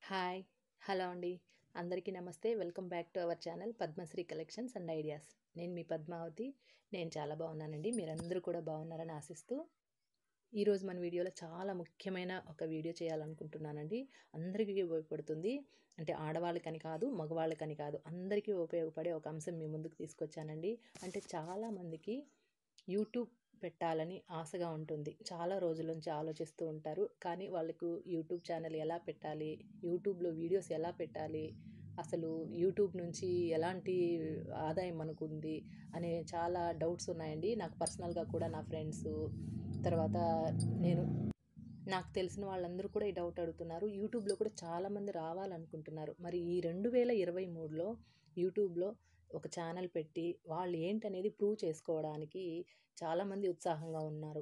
Hi hello అండి అందరికీ నమస్తే welcome back to our channel Padmasri collections and ideas నేను మీ పద్మావతి నేను చాలా బాగున్నానండి మీరందరూ కూడా బాగున్నారని ఆశిస్తూ ఈరోజు మన వీడియోలో చాలా ముఖ్యమైన ఒక వీడియో చేయాలనుకుంటున్నానండి అందరికీ ఉపయోగపడుతుంది అంటే ఆడవాళ్ళకని కాదు మగవాళ్ళకని కాదు అందరికీ ఉపయోగపడే ఒక అంశం మీ ముందుకు తీసుకొచ్చానండి అంటే చాలామందికి యూట్యూబ్ పెట్టాలని ఆశగా ఉంటుంది చాలా రోజుల నుంచి ఆలోచిస్తూ ఉంటారు కానీ వాళ్ళకు యూట్యూబ్ ఛానల్ ఎలా పెట్టాలి యూట్యూబ్లో వీడియోస్ ఎలా పెట్టాలి అసలు యూట్యూబ్ నుంచి ఎలాంటి ఆదాయం మనకు ఉంది అనే చాలా డౌట్స్ ఉన్నాయండి నాకు పర్సనల్గా కూడా నా ఫ్రెండ్స్ తర్వాత నేను నాకు తెలిసిన వాళ్ళందరూ కూడా ఈ డౌట్ అడుగుతున్నారు యూట్యూబ్లో కూడా చాలామంది రావాలనుకుంటున్నారు మరి ఈ రెండు వేల ఇరవై మూడులో యూట్యూబ్లో ఒక ఛానల్ పెట్టి వాళ్ళు ఏంటనేది ప్రూవ్ చేసుకోవడానికి చాలామంది ఉత్సాహంగా ఉన్నారు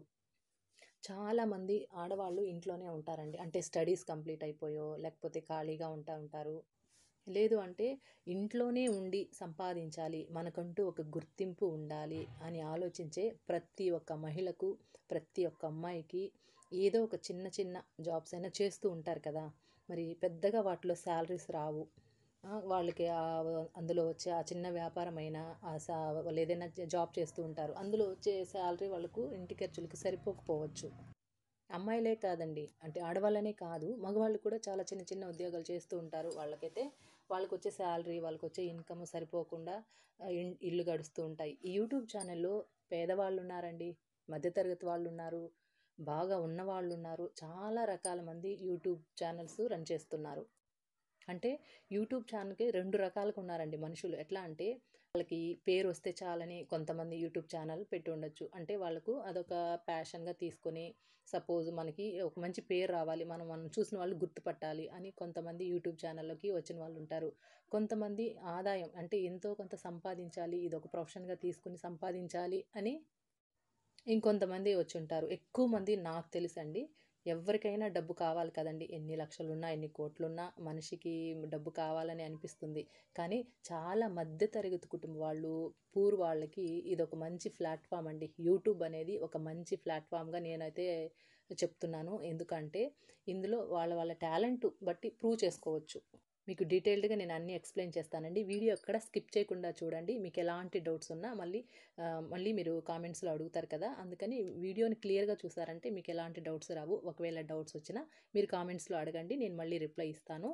చాలామంది ఆడవాళ్ళు ఇంట్లోనే ఉంటారండి అంటే స్టడీస్ కంప్లీట్ అయిపోయో లేకపోతే ఖాళీగా ఉంటా ఉంటారు లేదు అంటే ఇంట్లోనే ఉండి సంపాదించాలి మనకంటూ ఒక గుర్తింపు ఉండాలి అని ఆలోచించే ప్రతి ఒక్క మహిళకు ప్రతి ఒక్క అమ్మాయికి ఏదో ఒక చిన్న చిన్న జాబ్స్ అయినా చేస్తూ ఉంటారు కదా మరి పెద్దగా వాటిలో శాలరీస్ రావు వాళ్ళకి అందులో వచ్చే ఆ చిన్న వ్యాపారం అయినా ఆ సా వాళ్ళు ఏదైనా జాబ్ చేస్తూ ఉంటారు అందులో వచ్చే శాలరీ వాళ్ళకు ఇంటి ఖర్చులకి సరిపోకపోవచ్చు అమ్మాయిలే కాదండి అంటే ఆడవాళ్ళనే కాదు మగవాళ్ళు కూడా చాలా చిన్న చిన్న ఉద్యోగాలు చేస్తూ ఉంటారు వాళ్ళకైతే వాళ్ళకి వచ్చే శాలరీ వాళ్ళకి వచ్చే ఇన్కమ్ సరిపోకుండా ఇల్లు గడుస్తూ ఉంటాయి ఈ యూట్యూబ్ ఛానల్లో పేదవాళ్ళు ఉన్నారండి మధ్యతరగతి వాళ్ళు ఉన్నారు బాగా ఉన్నవాళ్ళు ఉన్నారు చాలా రకాల మంది యూట్యూబ్ ఛానల్స్ రన్ చేస్తున్నారు అంటే యూట్యూబ్ ఛానల్కి రెండు రకాలుగా ఉన్నారండి మనుషులు ఎట్లా అంటే వాళ్ళకి పేరు వస్తే చాలని కొంతమంది యూట్యూబ్ ఛానల్ పెట్టి ఉండొచ్చు అంటే వాళ్ళకు అదొక ప్యాషన్గా తీసుకొని సపోజ్ మనకి ఒక మంచి పేరు రావాలి మనం మనం చూసిన వాళ్ళు గుర్తుపట్టాలి అని కొంతమంది యూట్యూబ్ ఛానల్లోకి వచ్చిన వాళ్ళు ఉంటారు కొంతమంది ఆదాయం అంటే ఎంతో కొంత సంపాదించాలి ఇది ఒక ప్రొఫెషన్గా తీసుకుని సంపాదించాలి అని ఇంకొంతమంది వచ్చి ఉంటారు ఎక్కువ మంది నాకు తెలుసండి ఎవరికైనా డబ్బు కావాలి కదండి ఎన్ని లక్షలున్నా ఎన్ని కోట్లున్నా మనిషికి డబ్బు కావాలని అనిపిస్తుంది కానీ చాలా మధ్యతరగతి కుటుంబం వాళ్ళు పూర్ వాళ్ళకి ఇది ఒక మంచి ప్లాట్ఫామ్ అండి యూట్యూబ్ అనేది ఒక మంచి ప్లాట్ఫామ్గా నేనైతే చెప్తున్నాను ఎందుకంటే ఇందులో వాళ్ళ వాళ్ళ టాలెంట్ బట్టి ప్రూవ్ చేసుకోవచ్చు మీకు డీటెయిల్డ్గా నేను అన్నీ ఎక్స్ప్లెయిన్ చేస్తానండి వీడియో ఎక్కడ స్కిప్ చేయకుండా చూడండి మీకు ఎలాంటి డౌట్స్ ఉన్నా మళ్ళీ మళ్ళీ మీరు కామెంట్స్లో అడుగుతారు కదా అందుకని వీడియోని క్లియర్గా చూసారంటే మీకు ఎలాంటి డౌట్స్ రావు ఒకవేళ డౌట్స్ వచ్చినా మీరు కామెంట్స్లో అడగండి నేను మళ్ళీ రిప్లై ఇస్తాను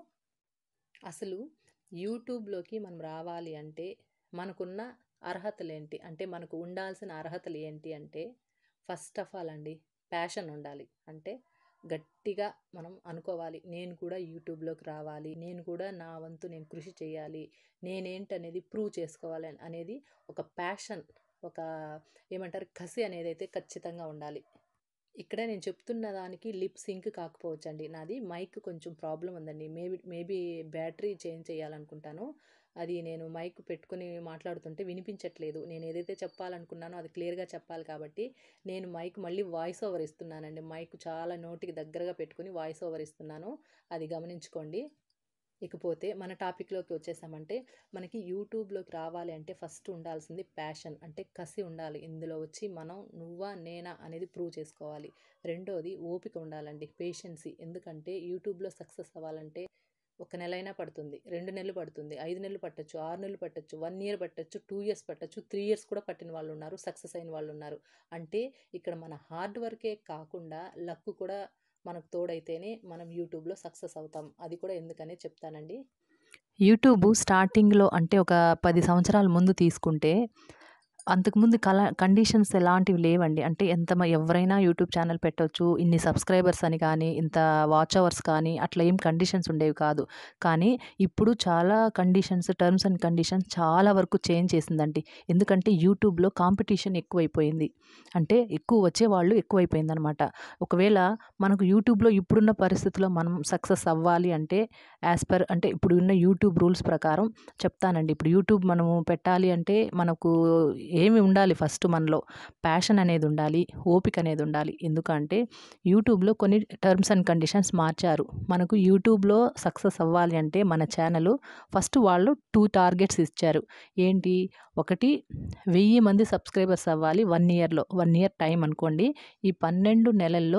అసలు యూట్యూబ్లోకి మనం రావాలి అంటే మనకున్న అర్హతలు ఏంటి అంటే మనకు ఉండాల్సిన అర్హతలు ఏంటి అంటే ఫస్ట్ ఆఫ్ ఆల్ అండి ప్యాషన్ ఉండాలి అంటే గట్టిగా మనం అనుకోవాలి నేను కూడా యూట్యూబ్లోకి రావాలి నేను కూడా నా వంతు నేను కృషి చేయాలి నేనేంటనేది ప్రూవ్ చేసుకోవాలి అనేది ఒక ప్యాషన్ ఒక ఏమంటారు కసి అనేది అయితే ఖచ్చితంగా ఉండాలి ఇక్కడ నేను చెప్తున్న దానికి లిప్ సింక్ కాకపోవచ్చండి నాది మైక్ కొంచెం ప్రాబ్లం ఉందండి మేబీ మేబీ బ్యాటరీ చేంజ్ చేయాలనుకుంటాను అది నేను మైక్ పెట్టుకుని మాట్లాడుతుంటే వినిపించట్లేదు నేను ఏదైతే చెప్పాలనుకున్నానో అది క్లియర్గా చెప్పాలి కాబట్టి నేను మైక్ మళ్ళీ వాయిస్ ఓవర్ ఇస్తున్నానండి మైక్ చాలా నోటికి దగ్గరగా పెట్టుకుని వాయిస్ ఓవర్ ఇస్తున్నాను అది గమనించుకోండి ఇకపోతే మన టాపిక్లోకి వచ్చేసామంటే మనకి యూట్యూబ్లోకి రావాలి అంటే ఫస్ట్ ఉండాల్సింది ప్యాషన్ అంటే కసి ఉండాలి ఇందులో వచ్చి మనం నువ్వా నేనా అనేది ప్రూవ్ చేసుకోవాలి రెండోది ఓపిక ఉండాలండి పేషెన్సీ ఎందుకంటే యూట్యూబ్లో సక్సెస్ అవ్వాలంటే ఒక నెల అయినా పడుతుంది రెండు నెలలు పడుతుంది ఐదు నెలలు పట్టచ్చు ఆరు నెలలు పట్టచ్చు వన్ ఇయర్ పట్టచ్చు టూ ఇయర్స్ పట్టచ్చు త్రీ ఇయర్స్ కూడా పట్టిన వాళ్ళు ఉన్నారు సక్సెస్ అయిన వాళ్ళు ఉన్నారు అంటే ఇక్కడ మన హార్డ్ వర్కే కాకుండా లక్ కూడా మనకు తోడైతేనే మనం యూట్యూబ్లో సక్సెస్ అవుతాం అది కూడా ఎందుకనే చెప్తానండి యూట్యూబ్ స్టార్టింగ్లో అంటే ఒక పది సంవత్సరాల ముందు తీసుకుంటే అంతకుముందు కల కండిషన్స్ ఎలాంటివి లేవండి అంటే ఎంత ఎవరైనా యూట్యూబ్ ఛానల్ పెట్టవచ్చు ఇన్ని సబ్స్క్రైబర్స్ అని కానీ ఇంత వాచ్ అవర్స్ కానీ అట్లా ఏం కండిషన్స్ ఉండేవి కాదు కానీ ఇప్పుడు చాలా కండిషన్స్ టర్మ్స్ అండ్ కండిషన్స్ చాలా వరకు చేంజ్ చేసిందండి ఎందుకంటే యూట్యూబ్లో కాంపిటీషన్ ఎక్కువైపోయింది అంటే ఎక్కువ వచ్చే వాళ్ళు ఎక్కువైపోయింది అనమాట ఒకవేళ మనకు యూట్యూబ్లో ఇప్పుడున్న పరిస్థితిలో మనం సక్సెస్ అవ్వాలి అంటే యాజ్ పర్ అంటే ఇప్పుడు ఉన్న యూట్యూబ్ రూల్స్ ప్రకారం చెప్తానండి ఇప్పుడు యూట్యూబ్ మనము పెట్టాలి అంటే మనకు ఏమి ఉండాలి ఫస్ట్ మనలో ప్యాషన్ అనేది ఉండాలి ఓపిక అనేది ఉండాలి ఎందుకంటే యూట్యూబ్లో కొన్ని టర్మ్స్ అండ్ కండిషన్స్ మార్చారు మనకు యూట్యూబ్లో సక్సెస్ అవ్వాలి అంటే మన ఛానల్ ఫస్ట్ వాళ్ళు టూ టార్గెట్స్ ఇచ్చారు ఏంటి ఒకటి వెయ్యి మంది సబ్స్క్రైబర్స్ అవ్వాలి వన్ ఇయర్లో వన్ ఇయర్ టైం అనుకోండి ఈ పన్నెండు నెలల్లో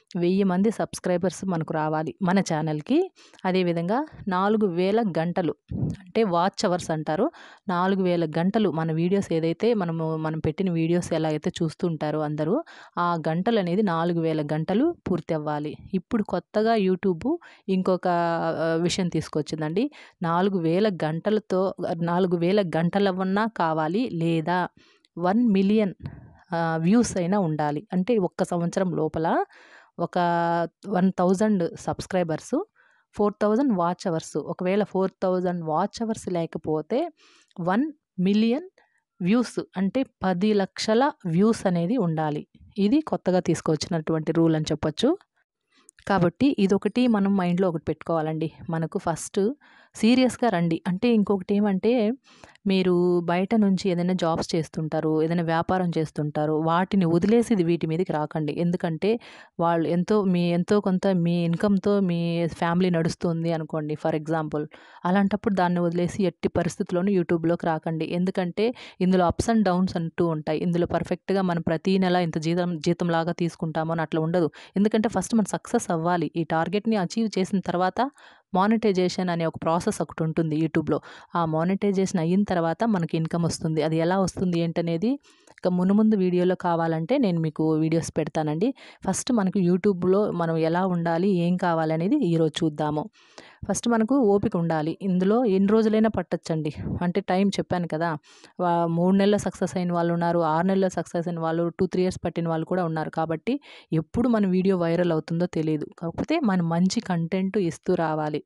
వెయ్యి మంది సబ్స్క్రైబర్స్ మనకు రావాలి మన ఛానల్కి అదేవిధంగా నాలుగు వేల గంటలు అంటే వాచ్ అవర్స్ అంటారు నాలుగు వేల గంటలు మన వీడియోస్ ఏదైతే మనము మనం పెట్టిన వీడియోస్ ఎలా అయితే చూస్తుంటారో అందరూ ఆ గంటలు అనేది నాలుగు వేల గంటలు పూర్తి అవ్వాలి ఇప్పుడు కొత్తగా యూట్యూబ్ ఇంకొక ఆ, విషయం తీసుకొచ్చిందండి నాలుగు వేల గంటలతో నాలుగు వేల గంటలవన్నా కావాలి లేదా వన్ మిలియన్ వ్యూస్ అయినా ఉండాలి అంటే ఒక్క సంవత్సరం లోపల ఒక one thousand subscribers four thousand watch hours ఒకవేళ ఫోర్ థౌజండ్ వాచ్ అవర్స్ లేకపోతే వన్ మిలియన్ వ్యూస్ అంటే పది లక్షల వ్యూస్ అనేది ఉండాలి ఇది కొత్తగా తీసుకొచ్చినటువంటి రూల్ అని చెప్పొచ్చు కాబట్టి ఇదొకటి మనం మైండ్లో ఒకటి పెట్టుకోవాలండి మనకు ఫస్ట్ సీరియస్గా రండి అంటే ఇంకొకటి ఏమంటే మీరు బయట నుంచి ఏదైనా జాబ్స్ చేస్తుంటారు ఏదైనా వ్యాపారం చేస్తుంటారు వాటిని వదిలేసి ఇది వీటి మీదకి రాకండి ఎందుకంటే వాళ్ళు ఎంతో మీ ఎంతో కొంత మీ ఇన్కమ్తో మీ ఫ్యామిలీ నడుస్తుంది అనుకోండి ఫర్ ఎగ్జాంపుల్ అలాంటప్పుడు దాన్ని వదిలేసి ఎట్టి పరిస్థితుల్లోనూ యూట్యూబ్లోకి రాకండి ఎందుకంటే ఇందులో అప్స్ అండ్ డౌన్స్ అంటూ ఉంటాయి ఇందులో పర్ఫెక్ట్గా మనం ప్రతీ నెల ఇంత జీతం జీతం లాగా తీసుకుంటామో అని అట్లా ఉండదు ఎందుకంటే ఫస్ట్ మనం సక్సెస్ అవ్వాలి ఈ టార్గెట్ని అచీవ్ చేసిన తర్వాత మానిటైజేషన్ అనే ఒక ప్రాసెస్ ఒకటి ఉంటుంది యూట్యూబ్లో ఆ మానిటైజేషన్ అయిన తర్వాత మనకి ఇన్కమ్ వస్తుంది అది ఎలా వస్తుంది ఏంటనేది ఇక మునుముందు వీడియోలో కావాలంటే నేను మీకు వీడియోస్ పెడతానండి ఫస్ట్ మనకు యూట్యూబ్లో మనం ఎలా ఉండాలి ఏం కావాలనేది ఈరోజు చూద్దాము ఫస్ట్ మనకు ఓపిక ఉండాలి ఇందులో ఎన్ని రోజులైనా పట్టచ్చండి అంటే టైం చెప్పాను కదా వా- మూడు నెలల సక్సెస్ అయిన వాళ్ళు ఉన్నారు ఆరు నెలల సక్సెస్ అయిన వాళ్ళు టూ త్రీ ఇయర్స్ పట్టిన వాళ్ళు కూడా ఉన్నారు కాబట్టి ఎప్పుడు మన వీడియో వైరల్ అవుతుందో తెలియదు కాకపోతే మనం మంచి కంటెంట్ ఇస్తూ రావాలి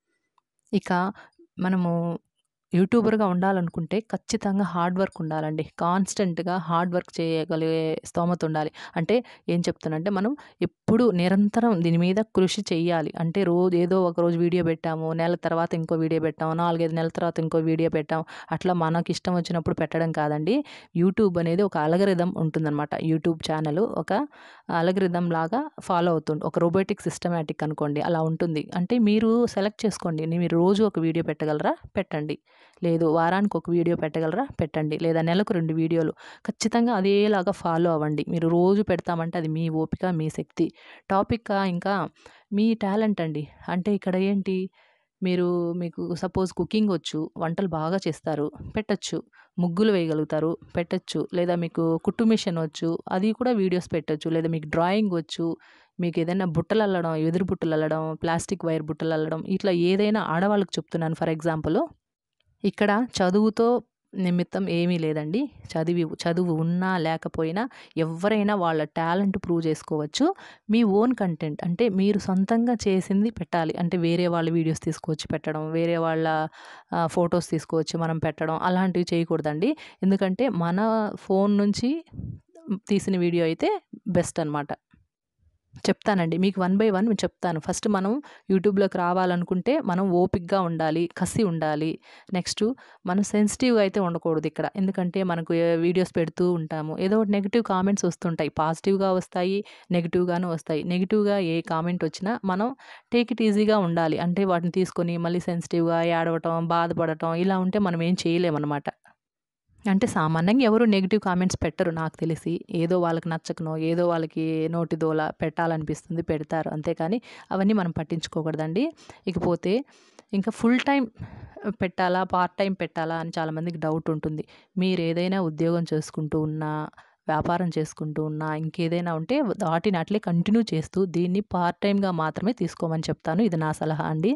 ఇక మనము యూట్యూబర్గా ఉండాలనుకుంటే ఖచ్చితంగా హార్డ్ వర్క్ ఉండాలండి కాన్స్టెంట్గా హార్డ్ వర్క్ చేయగలిగే స్తోమత ఉండాలి అంటే ఏం చెప్తానంటే మనం ఎప్పుడు నిరంతరం దీని మీద కృషి చేయాలి అంటే రోజు ఏదో ఒక రోజు వీడియో పెట్టాము నెల తర్వాత ఇంకో వీడియో పెట్టాము నాలుగైదు నెలల తర్వాత ఇంకో వీడియో పెట్టాము అట్లా మనకి ఇష్టం వచ్చినప్పుడు పెట్టడం కాదండి యూట్యూబ్ అనేది ఒక అలగరిథం ఉంటుందన్నమాట యూట్యూబ్ ఛానల్ ఒక అలగరిథం లాగా ఫాలో అవుతుంది ఒక రోబోటిక్ సిస్టమేటిక్ అనుకోండి అలా ఉంటుంది అంటే మీరు సెలెక్ట్ చేసుకోండి నీ- మీరు రోజు ఒక వీడియో పెట్టగలరా పెట్టండి లేదు వారానికి ఒక వీడియో పెట్టగలరా పెట్టండి లేదా నెలకు రెండు వీడియోలు ఖచ్చితంగా అదేలాగా ఫాలో అవ్వండి మీరు రోజు పెడతామంటే అది మీ ఓపిక మీ శక్తి టాపిక్ ఇంకా మీ టాలెంట్ అండి అంటే ఇక్కడ ఏంటి మీరు మీకు సపోజ్ కుకింగ్ వచ్చు వంటలు బాగా చేస్తారు పెట్టచ్చు ముగ్గులు వేయగలుగుతారు పెట్టచ్చు లేదా మీకు కుట్టు మిషన్ వచ్చు అది కూడా వీడియోస్ పెట్టచ్చు లేదా మీకు డ్రాయింగ్ వచ్చు మీకు ఏదైనా బుట్టలు అల్లడం ఎదురు బుట్టలు అల్లడం ప్లాస్టిక్ వైర్ బుట్టలు అల్లడం ఇట్లా ఏదైనా ఆడవాళ్ళకి చెప్తున్నాను ఫర్ ఎగ్జాంపుల్ ఇక్కడ చదువుతో నిమిత్తం ఏమీ లేదండి చదివి చదువు ఉన్నా లేకపోయినా ఎవరైనా వాళ్ళ టాలెంట్ ప్రూవ్ చేసుకోవచ్చు మీ ఓన్ కంటెంట్ అంటే మీరు సొంతంగా చేసింది పెట్టాలి అంటే వేరే వాళ్ళ వీడియోస్ తీసుకొచ్చి పెట్టడం వేరే వాళ్ళ ఫొటోస్ తీసుకొచ్చి మనం పెట్టడం అలాంటివి చేయకూడదండి ఎందుకంటే మన ఫోన్ నుంచి తీసిన వీడియో అయితే బెస్ట్ అనమాట చెప్తానండి మీకు వన్ బై వన్ చెప్తాను ఫస్ట్ మనం యూట్యూబ్లోకి రావాలనుకుంటే మనం ఓపిక్గా ఉండాలి కసి ఉండాలి నెక్స్ట్ మనం సెన్సిటివ్గా అయితే ఉండకూడదు ఇక్కడ ఎందుకంటే మనకు ఏ వీడియోస్ పెడుతూ ఉంటాము ఏదో ఒకటి నెగిటివ్ కామెంట్స్ వస్తుంటాయి పాజిటివ్గా వస్తాయి నెగిటివ్గాను వస్తాయి నెగిటివ్గా ఏ కామెంట్ వచ్చినా మనం టేక్ ఇట్ ఈజీగా ఉండాలి అంటే వాటిని తీసుకొని మళ్ళీ సెన్సిటివ్గా ఏడవటం బాధపడటం ఇలా ఉంటే మనం ఏం చేయలేమన్నమాట అంటే సామాన్యంగా ఎవరు నెగిటివ్ కామెంట్స్ పెట్టరు నాకు తెలిసి ఏదో వాళ్ళకి నచ్చకనో ఏదో వాళ్ళకి నోటి దోల పెట్టాలనిపిస్తుంది పెడతారు అంతేకాని అవన్నీ మనం పట్టించుకోకూడదండి ఇకపోతే ఇంకా ఫుల్ టైం పెట్టాలా పార్ట్ టైం పెట్టాలా అని చాలామందికి డౌట్ ఉంటుంది మీరు ఏదైనా ఉద్యోగం చేసుకుంటూ ఉన్నా వ్యాపారం చేసుకుంటూ ఉన్నా ఇంకేదైనా ఉంటే వాటిని అట్లే కంటిన్యూ చేస్తూ దీన్ని పార్ట్ టైంగా మాత్రమే తీసుకోమని చెప్తాను ఇది నా సలహా అండి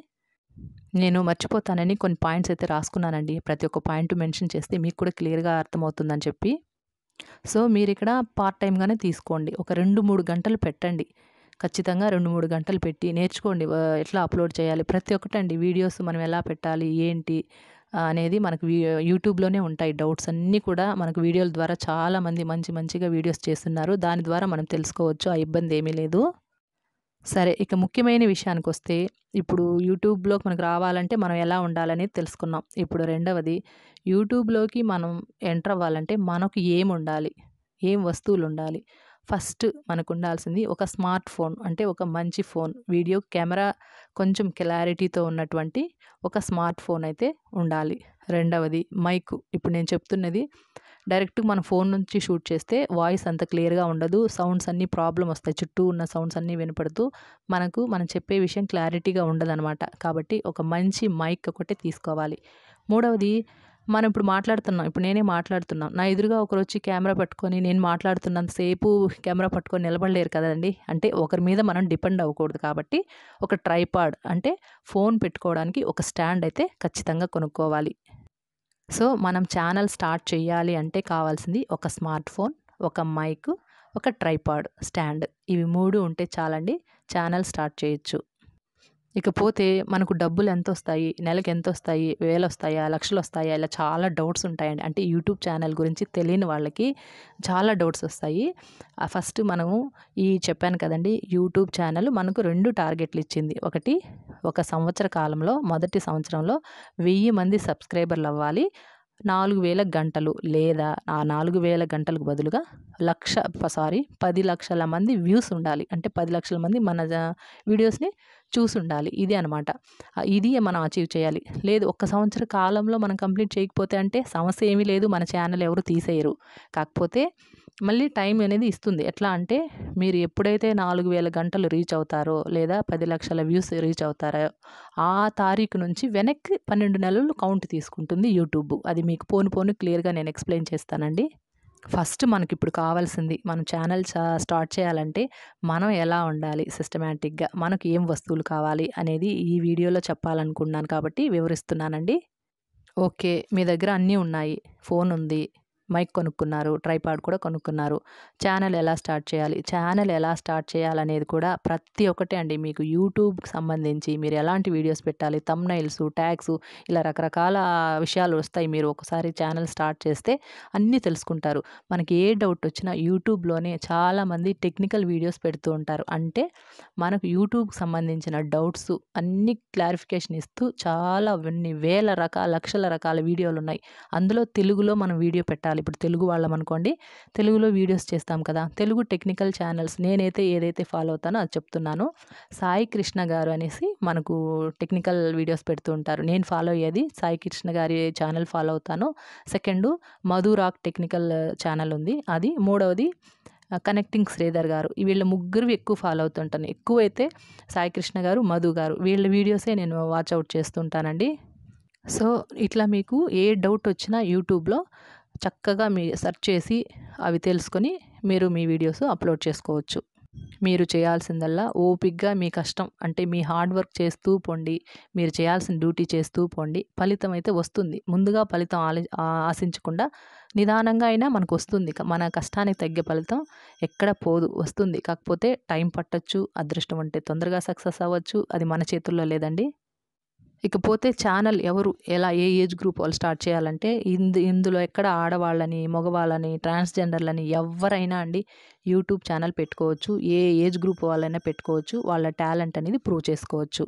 నేను మర్చిపోతానని కొన్ని పాయింట్స్ అయితే రాసుకున్నానండి ప్రతి ఒక్క పాయింట్ మెన్షన్ చేస్తే మీకు కూడా క్లియర్గా అర్థమవుతుందని చెప్పి సో మీరు ఇక్కడ పార్ట్ టైంగానే తీసుకోండి ఒక రెండు మూడు గంటలు పెట్టండి ఖచ్చితంగా రెండు మూడు గంటలు పెట్టి నేర్చుకోండి ఆ, ఎట్లా అప్లోడ్ చేయాలి ప్రతి ఒక్కటండి వీడియోస్ మనం ఎలా పెట్టాలి ఏంటి ఆ, అనేది మనకు వీ- యూట్యూబ్లోనే ఉంటాయి డౌట్స్ అన్నీ కూడా మనకు వీడియోల ద్వారా చాలామంది మంచి మంచిగా వీడియోస్ చేస్తున్నారు దాని ద్వారా మనం తెలుసుకోవచ్చు ఆ ఇబ్బంది ఏమీ లేదు సరే ఇక ముఖ్యమైన విషయానికి వస్తే ఇప్పుడు యూట్యూబ్లోకి మనకు రావాలంటే మనం ఎలా ఉండాలనేది తెలుసుకున్నాం ఇప్పుడు రెండవది యూట్యూబ్లోకి మనం ఎంటర్ అవ్వాలంటే మనకు ఏం ఉండాలి ఏం వస్తువులు ఉండాలి ఫస్ట్ మనకు ఉండాల్సింది ఒక స్మార్ట్ ఫోన్ అంటే ఒక మంచి ఫోన్ వీడియో కెమెరా కొంచెం క్లారిటీతో ఉన్నటువంటి ఒక స్మార్ట్ ఫోన్ అయితే ఉండాలి రెండవది మైక్ ఇప్పుడు నేను చెప్తున్నది డైరెక్ట్ మన ఫోన్ నుంచి షూట్ చేస్తే వాయిస్ అంత క్లియర్గా ఉండదు సౌండ్స్ అన్నీ ప్రాబ్లం వస్తాయి చుట్టూ ఉన్న సౌండ్స్ అన్నీ వినపడుతూ మనకు మనం చెప్పే విషయం క్లారిటీగా ఉండదన్నమాట కాబట్టి ఒక మంచి మైక్ ఒకటి తీసుకోవాలి మూడవది మనం ఇప్పుడు మాట్లాడుతున్నాం ఇప్పుడు నేనే మాట్లాడుతున్నాం నా ఎదురుగా ఒకరు వచ్చి కెమెరా పట్టుకొని నేను మాట్లాడుతున్నంతసేపు కెమెరా పట్టుకొని నిలబడలేరు కదండి అంటే ఒకరి మీద మనం డిపెండ్ అవ్వకూడదు కాబట్టి ఒక ట్రైపాడ్ అంటే ఫోన్ పెట్టుకోవడానికి ఒక స్టాండ్ అయితే ఖచ్చితంగా కొనుక్కోవాలి సో మనం ఛానల్ స్టార్ట్ చేయాలి అంటే కావాల్సింది ఒక స్మార్ట్ ఫోన్ ఒక మైక్ ఒక ట్రైపాడ్ స్టాండ్ ఇవి మూడు ఉంటే చాలండి ఛానల్ స్టార్ట్ చేయొచ్చు ఇకపోతే మనకు డబ్బులు ఎంత వస్తాయి నెలకి ఎంత వస్తాయి వేలు వస్తాయా లక్షలు వస్తాయా ఇలా చాలా డౌట్స్ ఉంటాయండి అంటే యూట్యూబ్ ఛానల్ గురించి తెలియని వాళ్ళకి చాలా డౌట్స్ వస్తాయి ఫస్ట్ మనము ఈ చెప్పాను కదండి యూట్యూబ్ ఛానల్ మనకు రెండు టార్గెట్లు ఇచ్చింది ఒకటి ఒక సంవత్సర కాలంలో మొదటి సంవత్సరంలో వెయ్యి మంది సబ్స్క్రైబర్లు అవ్వాలి నాలుగు వేల గంటలు లేదా ఆ నాలుగు వేల గంటలకు బదులుగా లక్ష సారీ పది లక్షల మంది వ్యూస్ ఉండాలి అంటే పది లక్షల మంది మన వీడియోస్ని చూసి ఉండాలి ఇది అనమాట ఇది మనం అచీవ్ చేయాలి లేదు ఒక్క సంవత్సర కాలంలో మనం కంప్లీట్ చేయకపోతే అంటే సమస్య ఏమీ లేదు మన ఛానల్ ఎవరు తీసేయరు కాకపోతే మళ్ళీ టైం అనేది ఇస్తుంది ఎట్లా అంటే మీరు ఎప్పుడైతే నాలుగు వేల గంటలు రీచ్ అవుతారో లేదా పది లక్షల వ్యూస్ రీచ్ అవుతారో ఆ తారీఖు నుంచి వెనక్కి పన్నెండు నెలలు కౌంట్ తీసుకుంటుంది యూట్యూబ్ అది మీకు పోను పోను క్లియర్గా నేను ఎక్స్ప్లెయిన్ చేస్తానండి ఫస్ట్ మనకి ఇప్పుడు కావాల్సింది మనం ఛానల్ స్టార్ట్ చేయాలంటే మనం ఎలా ఉండాలి సిస్టమేటిక్గా మనకు ఏం వస్తువులు కావాలి అనేది ఈ వీడియోలో చెప్పాలనుకున్నాను కాబట్టి వివరిస్తున్నానండి ఓకే మీ దగ్గర అన్నీ ఉన్నాయి ఫోన్ ఉంది మైక్ కొనుక్కున్నారు ట్రైపాడ్ కూడా కొనుక్కున్నారు ఛానల్ ఎలా స్టార్ట్ చేయాలి ఛానల్ ఎలా స్టార్ట్ చేయాలనేది కూడా ప్రతి ఒక్కటే అండి మీకు యూట్యూబ్కి సంబంధించి మీరు ఎలాంటి వీడియోస్ పెట్టాలి తమ్నైల్స్ ట్యాగ్స్ ఇలా రకరకాల విషయాలు వస్తాయి మీరు ఒకసారి ఛానల్ స్టార్ట్ చేస్తే అన్నీ తెలుసుకుంటారు మనకి ఏ డౌట్ వచ్చినా యూట్యూబ్లోనే చాలామంది టెక్నికల్ వీడియోస్ పెడుతూ ఉంటారు అంటే మనకు యూట్యూబ్కి సంబంధించిన డౌట్స్ అన్ని క్లారిఫికేషన్ ఇస్తూ చాలా కొన్ని వేల రకాల లక్షల రకాల వీడియోలు ఉన్నాయి అందులో తెలుగులో మనం వీడియో పెట్టాలి ఇప్పుడు తెలుగు వాళ్ళం అనుకోండి తెలుగులో వీడియోస్ చేస్తాం కదా తెలుగు టెక్నికల్ ఛానల్స్ నేనైతే ఏదైతే ఫాలో అవుతానో అది చెప్తున్నాను సాయి కృష్ణ గారు అనేసి మనకు టెక్నికల్ వీడియోస్ పెడుతూ ఉంటారు నేను ఫాలో అయ్యేది సాయి కృష్ణ గారి ఛానల్ ఫాలో అవుతాను second Madhu rock technical channel ఉంది అది మూడవది కనెక్టింగ్ శ్రీధర్ గారు వీళ్ళ ముగ్గురు ఎక్కువ ఫాలో అవుతుంటాను ఎక్కువైతే సాయి కృష్ణ గారు మధు గారు వీళ్ళ వీడియోసే నేను వాచ్ అవుట్ చేస్తుంటానండి సో ఇట్లా మీకు ఏ డౌట్ వచ్చినా యూట్యూబ్లో చక్కగా మీ సెర్చ్ చేసి అవి తెలుసుకొని మీరు మీ వీడియోస్ అప్లోడ్ చేసుకోవచ్చు మీరు చేయాల్సిందల్లా ఓపిక్గా మీ కష్టం అంటే మీ హార్డ్ వర్క్ చేస్తూ పోండి మీరు చేయాల్సిన డ్యూటీ చేస్తూ పోండి ఫలితం అయితే వస్తుంది ముందుగా ఫలితం ఆలి ఆశించకుండా నిదానంగా అయినా మనకు వస్తుంది మన కష్టానికి తగ్గే ఫలితం ఎక్కడ పోదు వస్తుంది కాకపోతే టైం పట్టచ్చు అదృష్టం అంటే తొందరగా సక్సెస్ అవ్వచ్చు అది మన చేతుల్లో లేదండి ఇకపోతే ఛానల్ ఎవరు ఎలా ఏ ఏజ్ గ్రూప్ వాళ్ళు స్టార్ట్ చేయాలంటే ఇందు ఇందులో ఎక్కడ ఆడవాళ్ళని మగవాళ్ళని ట్రాన్స్జెండర్లని ఎవరైనా అండి యూట్యూబ్ ఛానల్ పెట్టుకోవచ్చు ఏ ఏజ్ గ్రూప్ వాళ్ళైనా పెట్టుకోవచ్చు వాళ్ళ టాలెంట్ అనేది ప్రూవ్ చేసుకోవచ్చు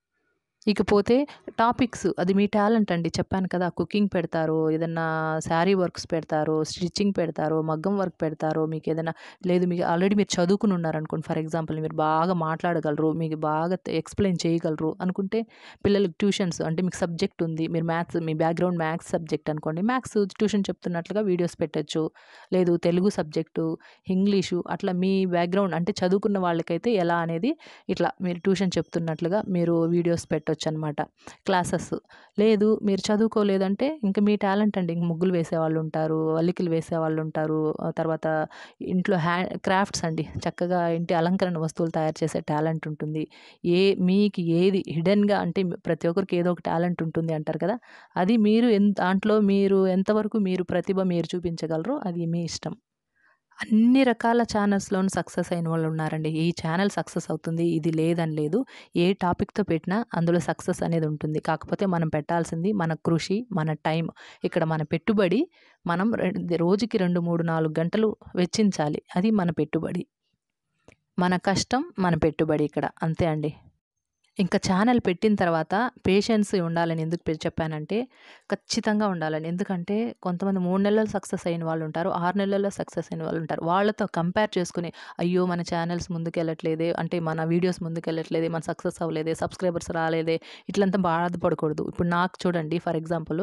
ఇకపోతే టాపిక్స్ అది మీ టాలెంట్ అండి చెప్పాను కదా కుకింగ్ పెడతారు ఏదన్నా శారీ వర్క్స్ పెడతారు స్టిచ్చింగ్ పెడతారు మగ్గం వర్క్ పెడతారు మీకు ఏదైనా లేదు మీకు ఆల్రెడీ మీరు చదువుకుని ఉన్నారనుకోండి ఫర్ ఎగ్జాంపుల్ మీరు బాగా మాట్లాడగలరు మీకు బాగా ఎక్స్ప్లెయిన్ చేయగలరు అనుకుంటే పిల్లలకి ట్యూషన్స్ అంటే మీకు సబ్జెక్ట్ ఉంది మీరు మ్యాథ్స్ మీ బ్యాక్గ్రౌండ్ మ్యాథ్స్ సబ్జెక్ట్ అనుకోండి మ్యాథ్స్ ట్యూషన్ చెప్తున్నట్లుగా వీడియోస్ పెట్టచ్చు లేదు తెలుగు సబ్జెక్టు ఇంగ్లీషు అట్లా మీ బ్యాక్గ్రౌండ్ అంటే చదువుకున్న వాళ్ళకైతే ఎలా అనేది ఇట్లా మీరు ట్యూషన్ చెప్తున్నట్లుగా మీరు వీడియోస్ పెట్టచ్చు అనమాట క్లాసెస్ లేదు మీరు చదువుకోలేదంటే ఇంకా మీ టాలెంట్ అండి ఇంక ముగ్గులు వేసేవాళ్ళు ఉంటారు అల్లికలు వేసేవాళ్ళు ఉంటారు తర్వాత ఇంట్లో హ్యా క్రాఫ్ట్స్ అండి చక్కగా ఇంటి అలంకరణ వస్తువులు తయారు చేసే టాలెంట్ ఉంటుంది ఏ మీకు ఏది హిడెన్గా అంటే ప్రతి ఒక్కరికి ఏదో ఒక టాలెంట్ ఉంటుంది అంటారు కదా అది మీరు ఎంత దాంట్లో మీరు ఎంతవరకు మీరు ప్రతిభ మీరు చూపించగలరో అది మీ ఇష్టం అన్ని రకాల ఛానల్స్లోనూ సక్సెస్ అయిన వాళ్ళు ఉన్నారండి ఈ ఛానల్ సక్సెస్ అవుతుంది ఇది లేదని లేదు ఏ టాపిక్తో పెట్టినా అందులో సక్సెస్ అనేది ఉంటుంది కాకపోతే మనం పెట్టాల్సింది మన కృషి మన టైం ఇక్కడ మన పెట్టుబడి మనం రోజుకి రెండు మూడు నాలుగు గంటలు వెచ్చించాలి అది మన పెట్టుబడి మన కష్టం మన పెట్టుబడి ఇక్కడ అంతే అండి ఇంకా ఛానల్ పెట్టిన తర్వాత పేషెన్స్ ఉండాలని ఎందుకు చెప్పానంటే ఖచ్చితంగా ఉండాలని ఎందుకంటే కొంతమంది మూడు నెలలు సక్సెస్ అయిన వాళ్ళు ఉంటారు ఆరు నెలల్లో సక్సెస్ అయిన వాళ్ళు ఉంటారు వాళ్ళతో కంపేర్ చేసుకుని అయ్యో మన ఛానల్స్ ముందుకెళ్ళట్లేదే అంటే మన వీడియోస్ ముందుకెళ్ళట్లేదే మన సక్సెస్ అవ్వలేదే సబ్స్క్రైబర్స్ రాలేదే ఇట్లంతా బాధపడకూడదు ఇప్పుడు నాకు చూడండి ఫర్ ఎగ్జాంపుల్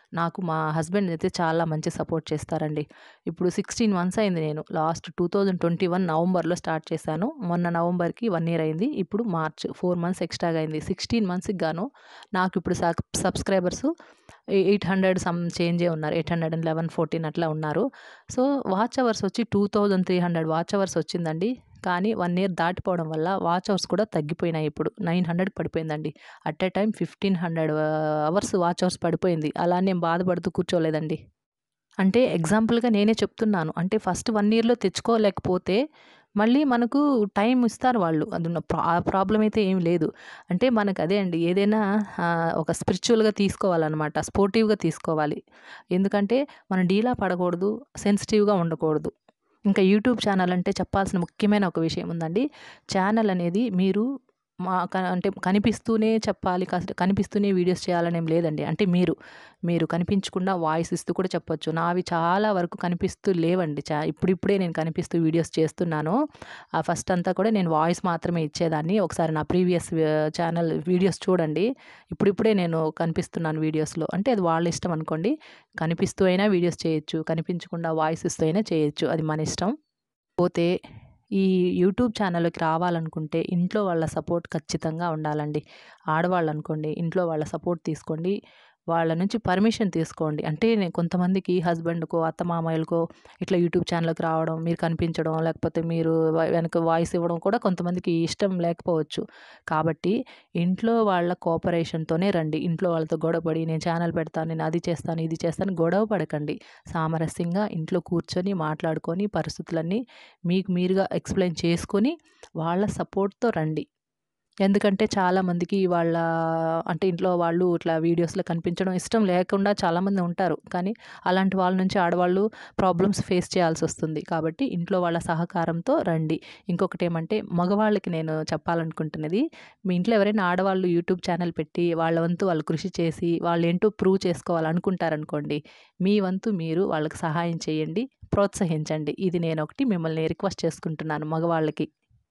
నాకు మా హస్బెండ్ అయితే చాలా మంచి సపోర్ట్ చేస్తారండి. ఇప్పుడు 16 మంత్స్ అయింది నేను లాస్ట్ 2021 నవంబర్‌లో స్టార్ట్ చేశాను. మొన్న నవంబర్‌కి 1 ఇయర్ అయింది. ఇప్పుడు మార్చ్ 4 మంత్స్ ఎక్స్‌ట్రాగా అయింది. 16 మంత్స్‌కి గాను నాకు ఇప్పుడు సక్ సబ్‌స్క్రైబర్స్ ఎ 800 సమ్ చేంజే ఉన్నారు. 811, 14 అట్లా ఉన్నారు. సో, వాచ్ అవర్స్ వచ్చి 2300 వాచ్ అవర్స్ వచ్చిందండి. కానీ 1 ఇయర్ దాటిపోవడం వల్ల వాచ్ అవర్స్ కూడా తగ్గిపోయినాయి ఇప్పుడు. 900కి పడిపోయిందండి. At a time 1500 hours watch hours పడిపోయింది. అలా అని నేను బాధపడుతూ కూర్చోలేదండి. అంటే ఎగ్జాంపుల్‌గా నేనే చెప్తున్నాను. అంటే ఫస్ట్ 1 ఇయర్‌లో తెచ్చుకోలేకపోతే మళ్ళీ మనకు టైమ్ ఇస్తారు వాళ్ళు. అది ప్రా ఆ ప్రాబ్లమ్ అయితే ఏమి లేదు. అంటే మనకు అదే అండి ఏదైనా ఆహ్, ఒక స్పిరిచ్యువల్‌గా తీసుకోవాలనమాట. స్పోర్టివ్‌గా తీసుకోవాలి. ఎందుకంటే మనం డీలా పడకూడదు. సెన్సిటివ్‌గా ఉండకూడదు. ఇంకా యూట్యూబ్ ఛానల్ అంటే చెప్పాల్సిన ముఖ్యమైన ఒక విషయం ఉందండి. ఛానల్ అనేది మీరు మా క అంటే కనిపిస్తూనే చెప్పాలి. కస్ కనిపిస్తూనే వీడియోస్ చేయాలని ఏం లేదండి. అంటే మీరు, మీరు కనిపించకుండా వాయిస్ ఇస్తూ కూడా చెప్పొచ్చు. నావి చాలా వరకు కనిపిస్తూ లేవండి. చా ఇప్పుడిప్పుడే నేను కనిపిస్తూ వీడియోస్ చేస్తున్నాను. ఆహ్, ఫస్ట్ అంతా కూడా నేను వాయిస్ మాత్రమే ఇచ్చేదాన్ని. ఒకసారి నా ప్రీవియస్ ఆహ్, ఛానల్ వీడియోస్ చూడండి. ఇప్పుడిప్పుడే నేను కనిపిస్తున్నాను వీడియోస్‌లో. అంటే అది వాళ్ళ ఇష్టం అనుకోండి. కనిపిస్తూ అయినా వీడియోస్ చేయొచ్చు. కనిపించకుండా వాయిస్ ఇస్తూ అయినా చేయొచ్చు. అది మన ఇష్టం. పోతే ఈ యూట్యూబ్ ఛానల్‌లోకి రావాలనుకుంటే ఇంట్లో వాళ్ళ సపోర్ట్ ఖచ్చితంగా ఉండాలండి. ఆడవాళ్ళనుకోండి ఇంట్లో వాళ్ళ సపోర్ట్ తీసుకోండి. వాళ్ళ నుంచి పర్మిషన్ తీసుకోండి. అంటే నేను కొంతమందికి హస్బెండ్‌కో, అత్తమామయ్యలకో ఇట్లా యూట్యూబ్ ఛానల్‌లోకి రావడం, మీరు కనిపించడం, లేకపోతే మీరు వ వెనక వాయిస్ ఇవ్వడం కూడా కొంతమందికి ఇష్టం లేకపోవచ్చు. కాబట్టి ఇంట్లో వాళ్ళ కోఆపరేషన్‌తోనే రండి. ఇంట్లో వాళ్ళతో గొడవపడి నేను ఛానల్ పెడతాను, నేను అది చేస్తాను, ఇది చేస్తాను గొడవ పడకండి. సామరస్యంగా ఇంట్లో కూర్చొని మాట్లాడుకొని పరిస్థితులన్నీ మీకు మీరుగా ఎక్స్‌ప్లెయిన్ చేసుకొని వాళ్ళ సపోర్ట్‌తో రండి. ఎందుకంటే చాలామందికి వాళ్ళ అంటే ఇంట్లో వాళ్ళు ఇట్లా వీడియోస్‌లో కనిపించడం ఇష్టం లేకుండా చాలామంది ఉంటారు. కానీ అలాంటి వాళ్ళ నుంచి ఆడవాళ్ళు ప్రాబ్లమ్స్ ఫేస్ చేయాల్సొస్తుంది. కాబట్టి ఇంట్లో వాళ్ళ సహకారంతో రండి. ఇంకొకటేమంటే మగవాళ్ళకి నేను చెప్పాలనుకుంటున్నది మీ ఇంట్లో ఎవరైనా ఆడవాళ్ళు యూట్యూబ్ ఛానల్ పెట్టి వాళ్ళ వంతు వాళ్ళు కృషి చేసి వాళ్ళేంటో ప్రూవ్ చేసుకోవాలనుకుంటారనుకోండి. మీ వంతు మీరు వాళ్ళకి సహాయం చేయండి. ప్రోత్సహించండి. ఇది నేనొకటి మిమ్మల్ని రిక్వెస్ట్ చేసుకుంటున్నాను మగవాళ్ళకి.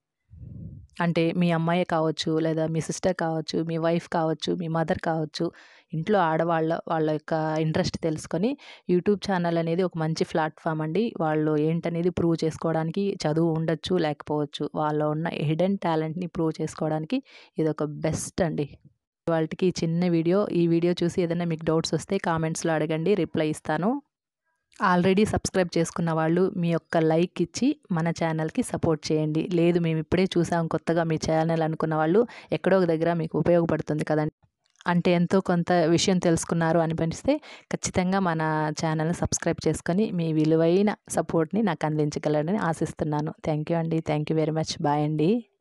అంటే మీ అమ్మాయే కావచ్చు, లేదా మీ సిస్టర్ కావచ్చు, మీ వైఫ్ కావచ్చు, మీ మదర్ కావచ్చు. ఇంట్లో ఆడవాళ్ళ వాళ్ళ యొక్క ఇంట్రెస్ట్ తెలుసుకొని యూట్యూబ్ ఛానల్ అనేది ఒక మంచి ప్లాట్‌ఫార్మ్ అండి. వాళ్ళు ఏంటనేది ప్రూవ్ చేసుకోవడానికి చదువు ఉండొచ్చు, లేకపోవచ్చు. వాళ్ళలో ఉన్న హిడెన్ టాలెంట్‌ని ప్రూవ్ చేసుకోవడానికి ఇదొక బెస్ట్ అండి. ఇవాల్టికి చిన్న వీడియో. ఈ వీడియో చూసి ఏదైనా మీకు డౌట్స్ వస్తే కామెంట్స్‌లో అడగండి. రిప్లై ఇస్తాను. ఆల్రెడీ సబ్స్క్రైబ్ చేసుకున్న వాళ్ళు మీ యొక్క లైక్ ఇచ్చి మన ఛానల్‌కి సపోర్ట్ చేయండి. లేదు మేము ఇప్పుడే చూసాం కొత్తగా మీ ఛానల్ అనుకున్న వాళ్ళు ఎక్కడో ఒక దగ్గర మీకు ఉపయోగపడుతుంది కదండీ! అంటే ఎంతో కొంత విషయం తెలుసుకున్నారు అనిపిస్తే ఖచ్చితంగా మన ఛానల్‌ని సబ్స్క్రైబ్ చేసుకొని మీ విలువైన సపోర్ట్‌ని నాకు అందించగలరని ఆశిస్తున్నాను. థాంక్ యూ అండి. Thank you very much. Bye అండి.